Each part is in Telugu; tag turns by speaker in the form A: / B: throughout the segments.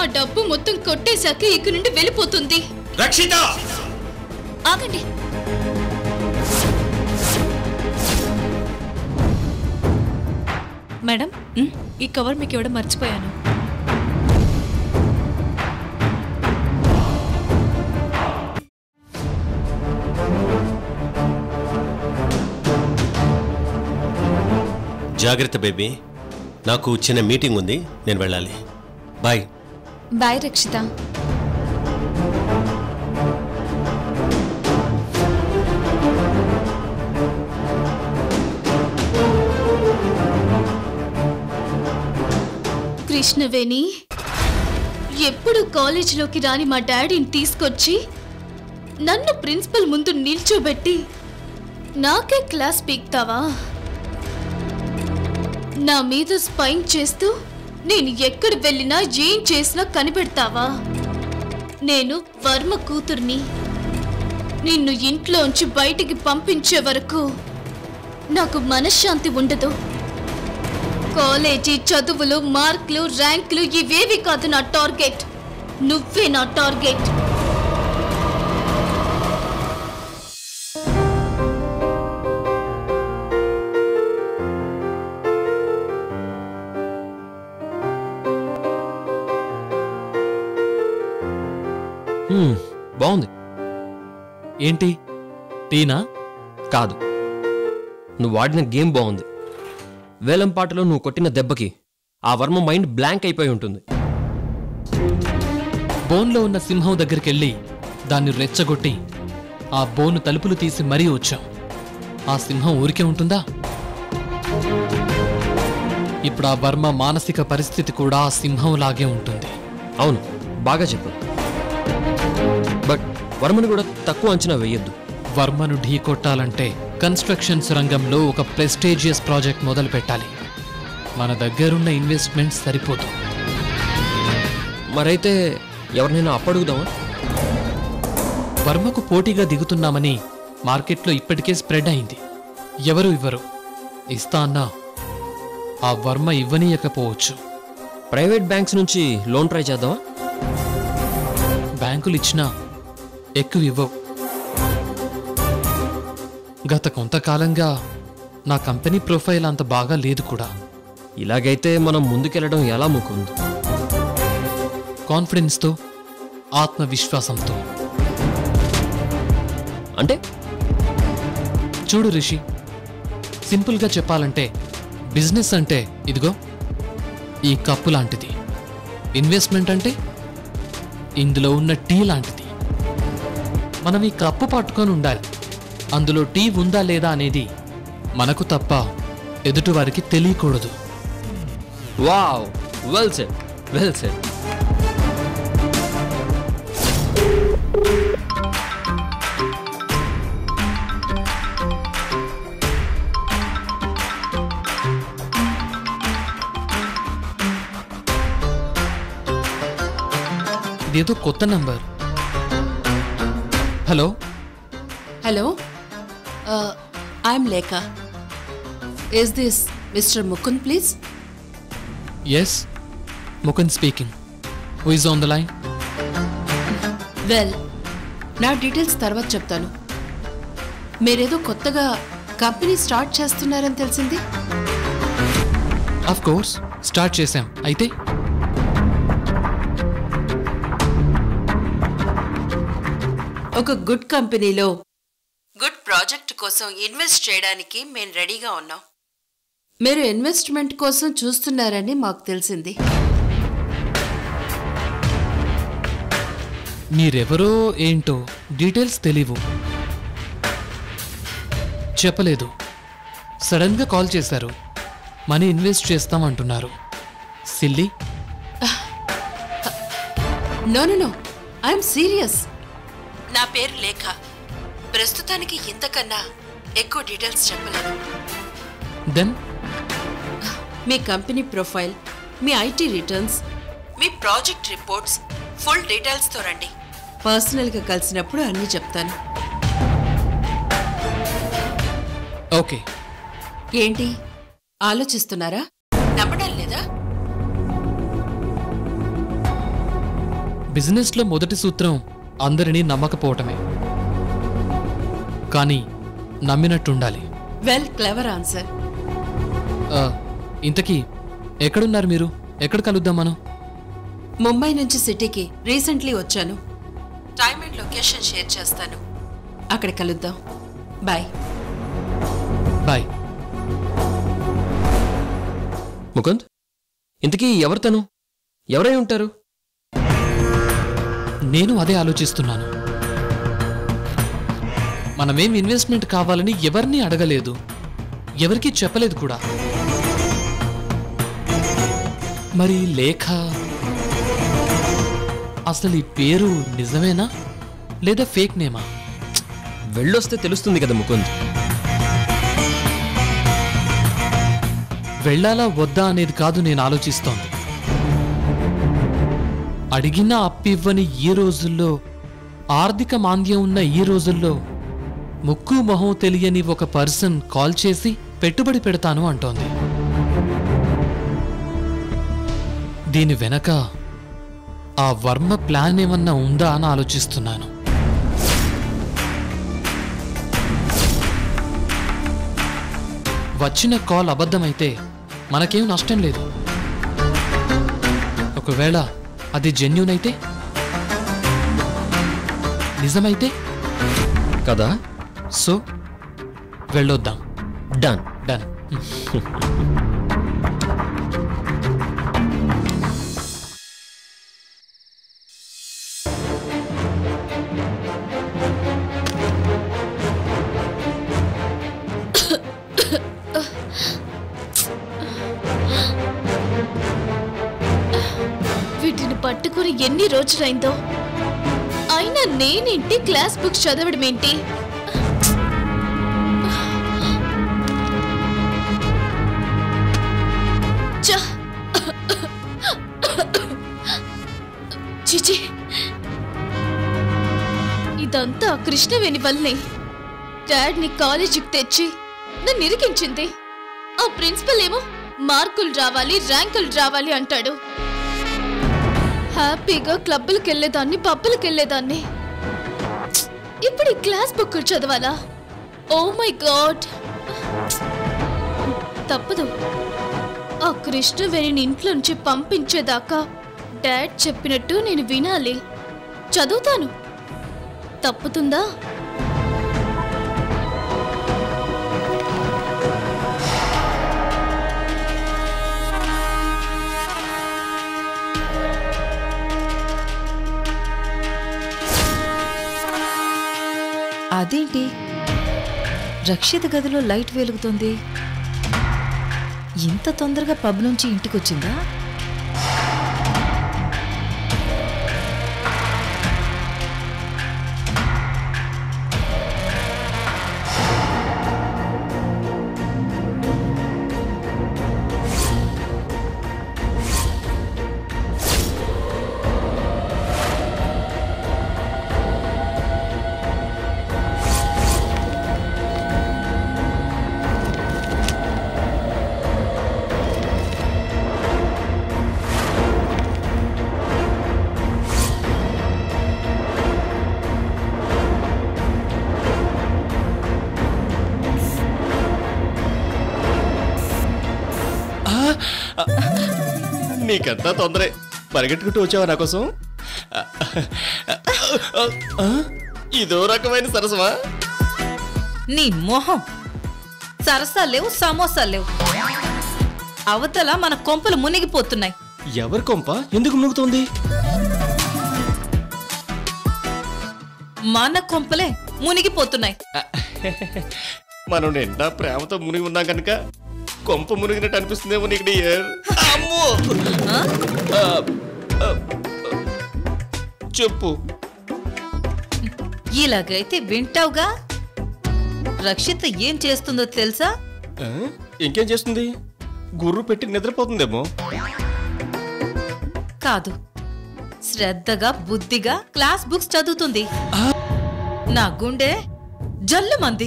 A: డబ్బు మొత్తం కొట్టేశాక ఇక్కడి నుండి వెళ్ళిపోతుంది
B: రక్షిత
A: ఆగండి
C: మేడం ఈ కవర్ మీకు ఇవ్వడం మర్చిపోయాను
B: జాగ్రత్త బేబీ నాకు చిన్న మీటింగ్ ఉంది నేను వెళ్ళాలి బాయ్
A: బాయ్ రక్షిత కృష్ణవేణి ఎప్పుడు కాలేజీలోకి రాని మా డాడీని తీసుకొచ్చి నన్ను ప్రిన్సిపల్ ముందు నిల్చోబెట్టి నాకే క్లాస్ పీక్తావా నా మీద స్పైన్ చేస్తూ నేను ఎక్కడ వెళ్ళినా ఏం చేసినా కనిపెడతావా నేను వర్మ కూతుర్ని నిన్ను ఇంట్లోంచి బయటికి పంపించే వరకు నాకు మనశ్శాంతి ఉండదు కాలేజీ చదువులు మార్కులు ర్యాంకులు ఇవేవి కాదు నా టార్గెట్ నువ్వే నా టార్గెట్
D: హ్మ్, బాగుంది ఏంటి టీనా కాదు నువ్వు ఆడిన గేమ్ బాగుంది వేలం పాటలో నువ్వు కొట్టిన దెబ్బకి ఆ వర్మ మైండ్ బ్లాంక్ అయిపోయి ఉంటుంది
E: బోన్లో ఉన్న సింహం దగ్గరికి వెళ్ళి దాన్ని రెచ్చగొట్టి ఆ బోను తలుపులు తీసి మరీ వచ్చాం ఆ సింహం ఊరికే ఉంటుందా ఇప్పుడు ఆ వర్మ మానసిక పరిస్థితి కూడా ఆ సింహం లాగే ఉంటుంది
D: అవును బాగా చెప్పు బట్ వర్మని కూడా తక్కువ అంచనా వేయొద్దు
E: వర్మను ఢీ కొట్టాలంటే కన్స్ట్రక్షన్స్ రంగంలో ఒక ప్రెస్టేజియస్ ప్రాజెక్ట్ మొదలు పెట్టాలి మన దగ్గరున్న ఇన్వెస్ట్మెంట్ సరిపోదు
D: మరైతే ఎవరినైనా అప్పడుగుదామా
E: వర్మకు పోటీగా దిగుతున్నామని మార్కెట్లో ఇప్పటికే స్ప్రెడ్ అయింది ఎవరు ఇవ్వరు ఇస్తా అన్నా ఆ వర్మ ఇవ్వనీయకపోవచ్చు
D: ప్రైవేట్ బ్యాంక్స్ నుంచి లోన్ ట్రై చేద్దామా
E: బ్యాంకులు ఇచ్చినా ఎక్కువ ఇవ్వవు గత కొంతకాలంగా నా కంపెనీ ప్రొఫైల్ అంత బాగా లేదు కూడా
D: ఇలాగైతే మనం ముందుకెళ్ళడం ఎలా ముకుంది
E: కాన్ఫిడెన్స్తో ఆత్మవిశ్వాసంతో
D: అంటే
E: చూడు రిషి సింపుల్గా చెప్పాలంటే బిజినెస్ అంటే ఇదిగో ఈ కప్పు లాంటిది ఇన్వెస్ట్మెంట్ అంటే ఇందులో ఉన్న టీ లాంటిది మనం ఈ కప్పు పట్టుకొని ఉండాలి అందులో టీ ఉందా లేదా అనేది మనకు తప్ప ఎదుటివారికి తెలియకూడదు
D: wow well set well set
E: ఇదేదో కొత్త number hello
F: Hello, uh, I'm Lekha. Is this Mr. Mukund, please?
E: Yes Mukund speaking who is on the line
F: well నా డీటెయిల్స్ తర్వాత చెప్తాను మీరేదో కొత్తగా కంపెనీ స్టార్ట్ చేస్తున్నారని తెలిసింది
E: ఆఫ్ కోర్స్ స్టార్ట్ చేశాం అయితే
F: ఒక గుడ్ కంపెనీలో గుడ్ ప్రాజెక్ట్ కోసం ఇన్వెస్ట్ చేయడానికి మేము రెడీగా ఉన్నాం మీరు ఇన్వెస్ట్మెంట్ కోసం చూస్తున్నారని మాకు తెలిసింది
E: మీరెవరో ఏంటో డీటెయిల్స్ తెలీవు చెప్పలేదు సడన్గా కాల్ చేశారు మనీ ఇన్వెస్ట్ చేస్తామంటున్నారు silly
F: no no no I'm serious నా పేరు లేఖ ప్రస్తుతానికి ఇంతకన్నా ఎక్కువ డీటెయిల్స్ చెప్పలేను
E: దెన్
F: మీ కంపెనీ ప్రొఫైల్ మీ ఐటీ రిటర్న్స్ మీ ప్రాజెక్ట్ రిపోర్ట్స్ ఫుల్ డీటెయిల్స్తో రండి పర్సనల్గా కలిసినప్పుడు అన్నీ చెప్తాను
E: ఓకే
F: ఏంటి ఆలోచిస్తున్నారా నమ్మడం లేదా
E: బిజినెస్లో మొదటి సూత్రం అందరినీ నమ్మకపోవటమే కానీ నమ్మినట్టుండాలి
F: వెల్ క్లెవర్ ఆన్సర్
E: ఆ, ఇంతకీ ఎక్కడున్నారు మీరు ఎక్కడ కలుద్దాం మనం
F: ముంబై నుంచి సిటీకి రీసెంట్లీ వచ్చాను టైం అండ్ లొకేషన్ షేర్ చేస్తాను అక్కడ కలుద్దాం బాయ్
E: బాయ్
D: ముకుంద్ ఇంతకీ ఎవరు తను ఎవరై ఉంటారు
E: నేను అదే ఆలోచిస్తున్నాను మనమేం ఇన్వెస్ట్మెంట్ కావాలని ఎవరిని అడగలేదు ఎవరికీ చెప్పలేదు కూడా మరి లేఖ అసలు ఈ పేరు నిజమేనా లేదా ఫేక్ నేమా
D: వెళ్ళొస్తే తెలుస్తుంది కదా ముకుంద్
E: వెళ్ళాలా వద్దా అనేది కాదు నేను ఆలోచిస్తోంది అడిగినా అప్పివ్వని ఈ రోజుల్లో ఆర్థిక మాంద్యం ఉన్న ఈ రోజుల్లో ముక్కు మొహం తెలియని ఒక పర్సన్ కాల్ చేసి పెట్టుబడి పెడతాను అంటోంది దీని వెనక ఆ వర్మ ప్లాన్ ఏమన్నా ఉందా అని ఆలోచిస్తున్నాను వచ్చిన కాల్ అబద్ధమైతే మనకేం నష్టం లేదు ఒకవేళ అది జెన్యున్ అయితే నిజమైతే
D: కదా
E: సో వెళ్ళొద్దాం
D: డన్
E: డన్
A: వీటిని పట్టుకుని ఎన్ని రోజులైందో అయినా నేనేంటి క్లాస్ బుక్స్ చదవడం ఏంటి ఛ! చిచి ఇదంతా ఆ కృష్ణవేణి వల్లే డాడ్ని కాలేజీకి తెచ్చి నన్ను ఇరికించింది ఆ ప్రిన్సిపల్ ఏమో మార్కులు రావాలి ర్యాంకులు రావాలి అంటాడు హ్యాపీగా క్లబ్బులకు వెళ్ళేదాన్ని పబ్బులకు వెళ్ళేదాన్ని ఇప్పుడు ఈ క్లాస్ బుక్ చదవాలా ఓ మై గాడ్ తప్పదు ఆ కృష్ణవేణిని ఇంట్లో నుంచి పంపించేదాకా డాడ్ చెప్పినట్టు నేను వినాలి చదువుతాను తప్పుతుందా
G: అదేంటి రక్షిత గదిలో లైట్ వెలుగుతోంది ఇంత తొందరగా పబ్ నుంచి ఇంటికొచ్చిందా
B: నీకంతా తొందరే పరిగెట్టుకుంటూ వచ్చావా నా కోసం ఆ? ఇదో రకమైన సరసమా
G: నీ మొహం సరసాలు లేవు సమోసాలు లేవు అవతల మన కొంపలు మునిగిపోతున్నాయి
B: ఎవరి కొంప ఎందుకు మునుగుతోంది
G: మన కొంపలే మునిగిపోతున్నాయి
B: మనం నిండా ప్రేమతో మునిగి ఉన్నాం కనుక కొంప మునిగినట్టు అనిపిస్తుందేమో నీకు డియర్. అమ్మో
G: ఆ?
B: ఆ, ఆ, చెప్పు
G: ఇలాగైతే వింటావుగా రక్షిత ఏం చేస్తుందో తెలుసా
B: ఆ? ఇంకేం చేస్తుంది గుర్రు పెట్టి నిద్రపోతుందేమో
G: కాదు శ్రద్ధగా బుద్ధిగా క్లాస్ బుక్స్ చదువుతుంది నా గుండె జల్లుమంది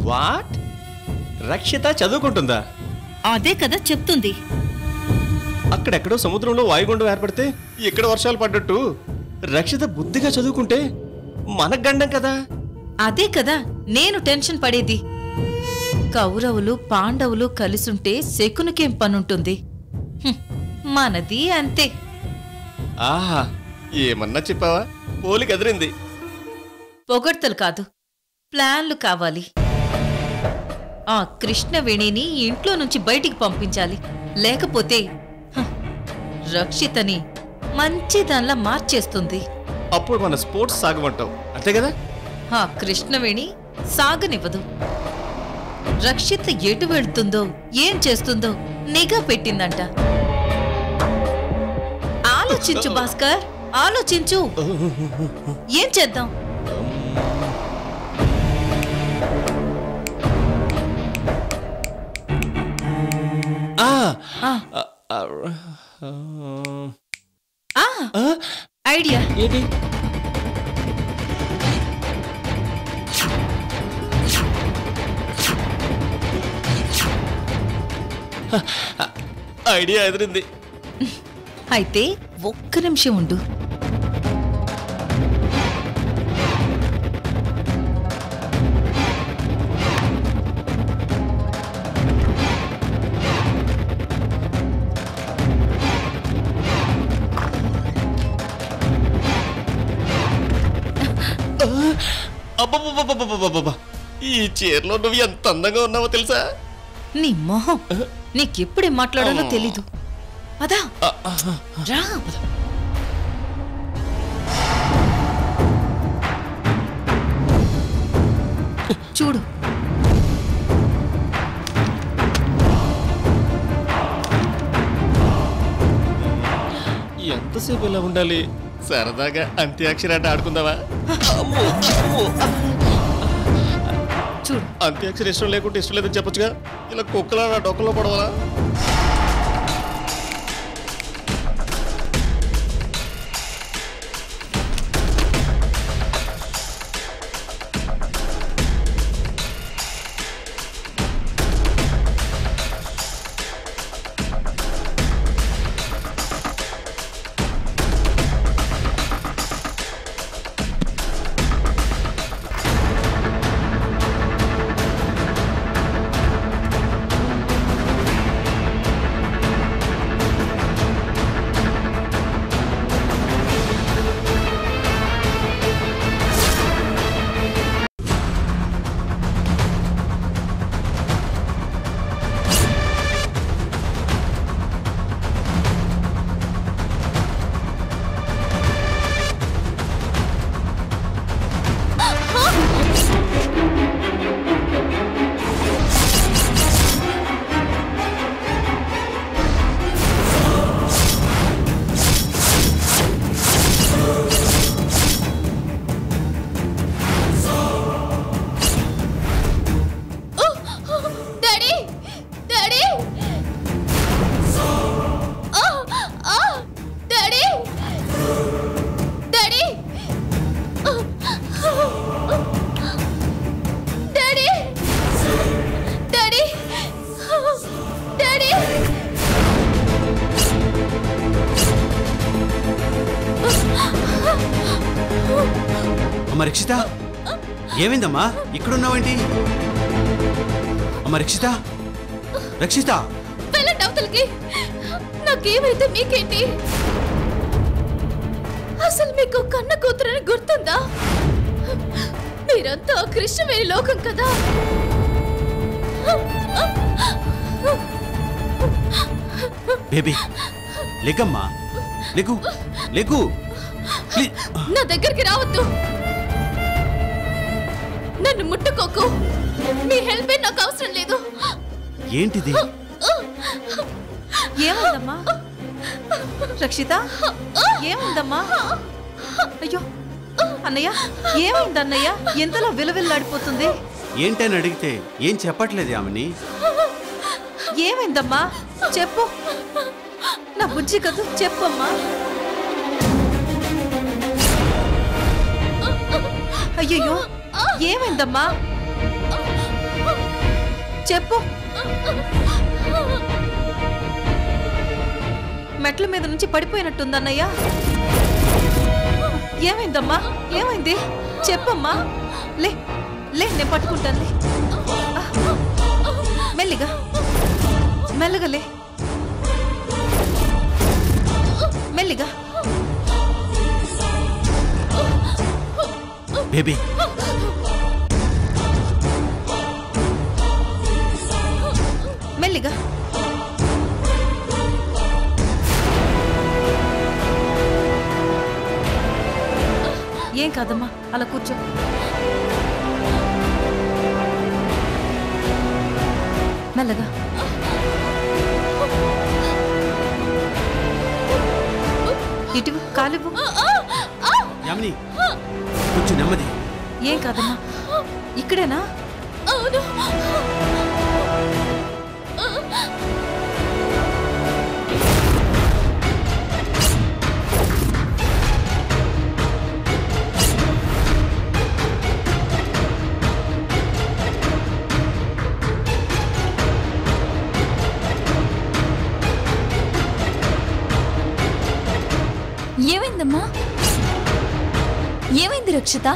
B: వాట్ రక్షిత చదువుకుంటుందా
G: అదే కదా చెప్తుంది
B: అక్కడెక్కడో సముద్రంలో వాయుగుండం ఏర్పడితే ఇక్కడ వర్షాలు పడ్డట్టు రక్షిత బుద్ధిగా చదువుకుంటే మనకు గండం కదా
G: అదే కదా నేను టెన్షన్ పడేది కౌరవులు పాండవులు కలిసుంటే శకునికేం పనుంటుంది హ్మ్, మనది అంతే
B: ఆహా ఏమన్నా చెప్పావా పోలికి ఎదిరింది
G: పొగడ్తలు కాదు ప్లాన్లు కావాలి ఆ కృష్ణవేణిని ఇంట్లో నుంచి బయటికి పంపించాలి లేకపోతే హ, రక్షితని మంచి దానిలా మార్చేస్తుంది
B: అప్పుడు మన స్పోర్ట్స్ సాగమంటావు అంతే కదా
G: ఆ కృష్ణవేణి సాగనివ్వదు రక్షిత ఎటు వెళ్తుందో ఏం చేస్తుందో నిఘా పెట్టిందంట ఆలోచించు భాస్కర్ ఆలోచించు ఏం చేద్దాం
B: ఆ,
G: ఆ,
B: ఆ, ఆ,
G: ఆ,
B: ఆ,
G: ఐడియా
B: ఏంటి ఐడియా ఎదిరింది
G: అయితే ఒక్క నిమిషం ఉండు
B: అబ్బబ్బబ్బబ్బబ్బబ్బబ్బ. ఈ చీరలో నువ్వు ఎంత అందంగా ఉన్నావో తెలుసా
G: నీ మొహం నీకెప్పుడేం మాట్లాడాలో తెలీదు అదా రా చూడు
B: ఎంతసేపు ఇలా ఉండాలి సరదాగా అంత్యాక్షరి ఆట ఆడుకుందావా అమ్మో, అమ్మో.
G: చూడు
B: అంత్యాక్షరి ఇష్టం లేకుంటే ఇష్టం లేదని చెప్పొచ్చుగా ఇలా కుక్కలా నా డొక్కలో పడవలా
A: డాడీ డాడీ ఆ, ఆ, daddy daddy daddy daddy daddy
H: అమ్మ రక్షిత ఏమైందమ్మా ఇక్కడున్నావేంటి అమ్మ రక్షిత రక్షిత
A: వెళ్ళండి అవతలకి నాకేమైతే మీకేంటి అసలు మీకు కన్న కూతురని గుర్తుందా మీరంతా కృష్ణవేణి లోకం కదా
H: బేబీ లేకమ్మా లేకు లేకు ప్లీజ్
A: నా దగ్గరికి రావద్దు నన్ను ముట్టుకోకు మీ హెల్ప్ నాకు అవసరం లేదు
H: ఏంటిది
G: ఏమైందమ్మా రక్షిత ఏమైందమ్మా అయ్యో అన్నయ్య ఏమైంది అన్నయ్య ఎంతలా విలువిల్లాడిపోతుంది
H: ఏంటని అడిగితే ఏం చెప్పట్లేదు ఆమెని
G: ఏమైందమ్మా చెప్పు నా బుజ్జి కదూ చెప్పమ్మా అయ్యయ్యో ఏమైందమ్మా చెప్పు మెట్ల మీద నుంచి పడిపోయినట్టుందన్నయ్య ఏమైందమ్మా ఏమైంది చెప్పమ్మా లే లే నేను పట్టుకుంటాను లే. మెల్లిగా మెల్లగా లే మెల్లిగా
H: బేబీ
G: మెల్లిగా ఏం కాదమ్మా అలా కూర్చో మెల్లగా ఇటు కాలివ్వు
H: యామిని కొంచెం నెమ్మది
G: ఏం కాదమ్మా ఇక్కడేనా
A: అవును
I: ఏమైందమ్మా ఏమైంది రక్షిత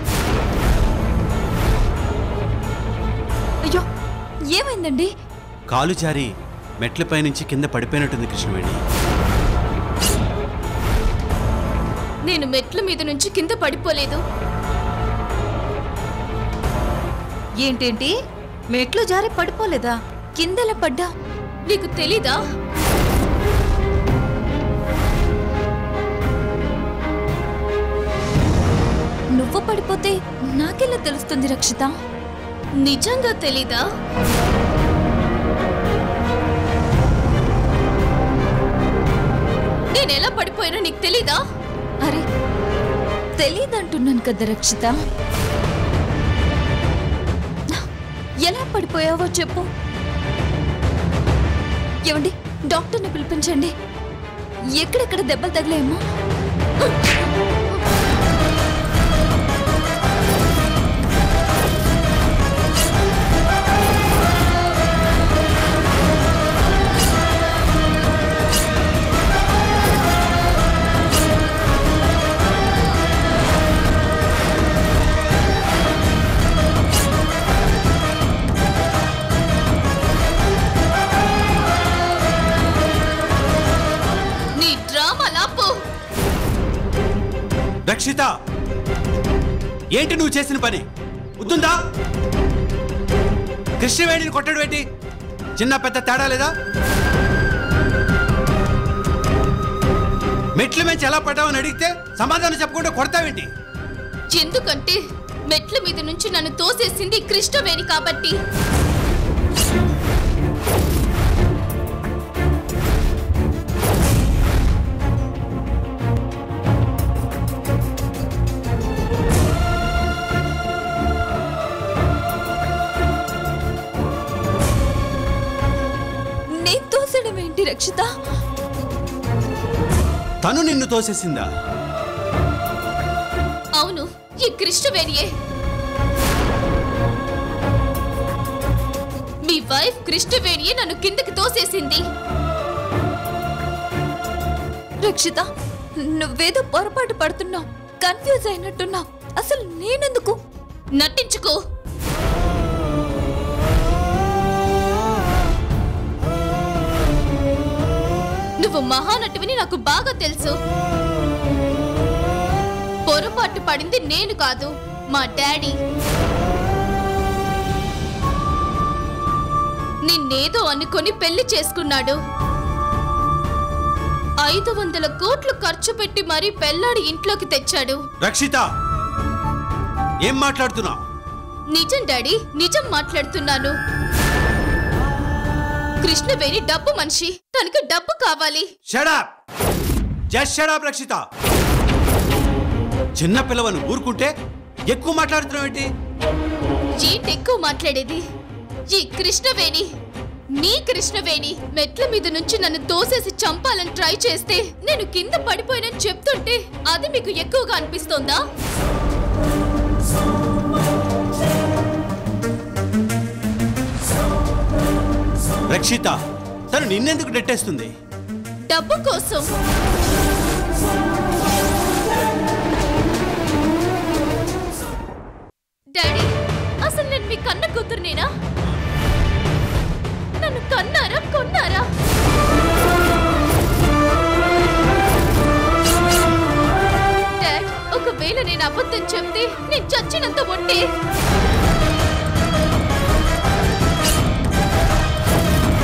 I: అయ్యో ఏమైందండి
H: కాలు జారి మెట్లపై నుంచి కింద పడిపోయినట్టుంది కృష్ణవేణి
A: నేను మెట్ల మీద నుంచి కింద పడిపోలేదు
G: ఏంటేంటి మెట్లు జారి పడిపోలేదా
I: కిందల పడ్డా
A: నీకు తెలీదా
I: నువ్వు పడిపోతే నాకెలా తెలుస్తుంది రక్షిత
A: నిజంగా తెలీదా నేను ఎలా పడిపోయానో నీకు తెలీదా
I: అరే తెలీదంటున్నాను కదా రక్షిత ఎలా పడిపోయావో చెప్పు ఏమండి డాక్టర్ని పిలిపించండి ఎక్కడెక్కడ దెబ్బలు తగిలాయమ్మా
A: నీ డ్రామా లాపు
H: రక్షిత ఏంటి నువ్వు చేసిన పని వద్దుందా కృష్ణవేణిని కొట్టడం ఏంటి చిన్న పెద్ద తేడా లేదా మెట్ల నుంచి ఎలా పడ్డావని అడిగితే సమాధానం చెప్పకుండా కొడతావేంటి
A: ఎందుకంటే మెట్ల మీద నుంచి నన్ను తోసేసింది కృష్ణవేణి కాబట్టి
I: నేను తోసడం ఏంటి రక్షిత
H: తను నిన్ను తోసేసిందా
A: అవును ఈ కృష్ణవేణియే మీ వైఫ్ కృష్ణవేణియే నన్ను కిందకి తోసేసింది
I: రక్షిత నువ్వేదో పొరపాటు పడుతున్నావు కన్ఫ్యూజ్ అయినట్టున్నావు అసలు నేనెందుకు
A: నటించుకో నువ్వు మహానటివని నాకు బాగా తెలుసు పొరపాటు పడింది నేను కాదు మా డాడీ నిన్నేదో అనుకొని పెళ్లి చేసుకున్నాడు ఐదు వందల కోట్లు ఖర్చు పెట్టి మరీ పెళ్ళాడి ఇంట్లోకి తెచ్చాడు
H: రక్షిత ఏం మాట్లాడుతున్నావు
A: నిజం డాడీ నిజం మాట్లాడుతున్నాను కృష్ణవేణి డబ్బు మనిషి తనకు డబ్బు కావాలి
H: షడాప్ జస్ట్ షడాప్ రక్షిత చిన్న పిల్లవను ఊరుకుంటే ఎక్కువ మాట్లాడుతున్నావు ఏంటి
A: ఏంటి ఎక్కువ మాట్లాడేది ఈ కృష్ణవేణి మీ కృష్ణవేణి మెట్ల మీద నుంచి నన్ను తోసేసి చంపాలని ట్రై చేస్తే నేను కింద పడిపోయినని చెప్తుంటే అది మీకు ఎక్కువగా అనిపిస్తోందా
H: రక్షిత తను నిన్నెందుకు నెట్టేస్తుంది
A: డబ్బు కోసం డాడీ అసలు నేను మీ కన్న కూతురునేనా నన్ను కన్నారా కొన్నారా డాడ్ ఒకవేళ నేను అబద్ధం చెప్తే నేను చచ్చినంత ఒట్టే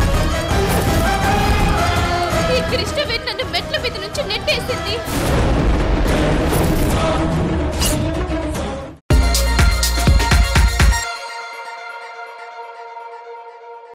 A: ఈ కృష్ణవేణి నన్ను మెట్ల మీద నుంచి నెట్టేసింది